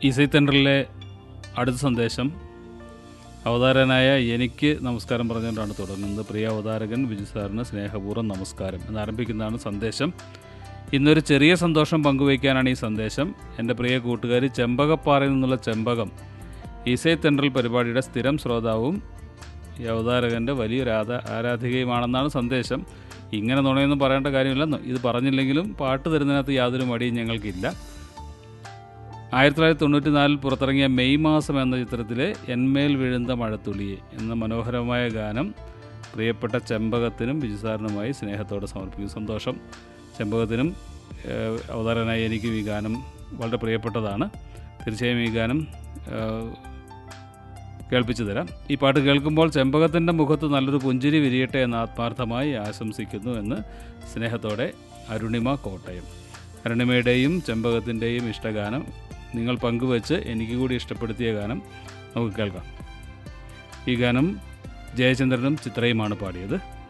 easy തെൻഡറിലെ അടുത്ത സന്ദേശം അവതാരനായ എനിക്ക് നമസ്കാരം പറഞ്ഞുകൊണ്ടാണ് തുടങ്ങുന്നത് പ്രിയ അവതാരകൻ വിജു സാറിന് സ്നേഹപൂർവ്വം നമസ്കാരം എന്നാരംഭിക്കുന്നതാണ് സന്ദേശം ഇന്നൊരു ചെറിയ സന്തോഷം പങ്കുവയ്ക്കാനാണ് ഈ സന്ദേശം എൻ്റെ പ്രിയ കൂട്ടുകാരി ചെമ്പകപ്പാറയിൽ നിന്നുള്ള ചെമ്പകം ഈസൈ തെൻഡറൽ പരിപാടിയുടെ സ്ഥിരം ശ്രോതാവും ഈ അവതാരകൻ്റെ വലിയൊരു ആരാ ആരാധികയുമാണെന്നാണ് സന്ദേശം ഇങ്ങനെ നുണയൊന്നും പറയേണ്ട കാര്യമില്ല ഇത് പറഞ്ഞില്ലെങ്കിലും പാട്ട് തരുന്നതിനകത്ത് യാതൊരു മടിയും ഞങ്ങൾക്കില്ല ആയിരത്തി തൊള്ളായിരത്തി തൊണ്ണൂറ്റി നാലിൽ പുറത്തിറങ്ങിയ മെയ് മാസം എന്ന ചിത്രത്തിലെ എന്മേൽ വീഴുന്ന മഴത്തുള്ളിയെ എന്ന മനോഹരമായ ഗാനം പ്രിയപ്പെട്ട ചെമ്പകത്തിനും ബിജുസാറിനുമായി സ്നേഹത്തോടെ സമർപ്പിക്കും സന്തോഷം ചെമ്പകത്തിനും ഏഹ്, അവതാരനായി എനിക്കും ഈ ഗാനം വളരെ പ്രിയപ്പെട്ടതാണ് തീർച്ചയായും ഈ ഗാനം ഏഹ്, കേൾപ്പിച്ചു തരാം ഈ പാട്ട് കേൾക്കുമ്പോൾ ചെമ്പകത്തിൻ്റെ മുഖത്ത് നല്ലൊരു പുഞ്ചിരി വിരിയട്ടെ എന്ന് ആത്മാർത്ഥമായി ആശംസിക്കുന്നു എന്ന് സ്നേഹത്തോടെ അരുണിമ കോട്ടയം അരുണിമയുടെയും ചെമ്പകത്തിൻ്റെയും ഇഷ്ടഗാനം നിങ്ങൾ പങ്കുവച്ച് എനിക്ക് കൂടി ഇഷ്ടപ്പെടുത്തിയ ഗാനം നമുക്ക് കേൾക്കാം ഈ ഗാനം ജയചന്ദ്രനും ചിത്രയുമാണ് പാടിയത്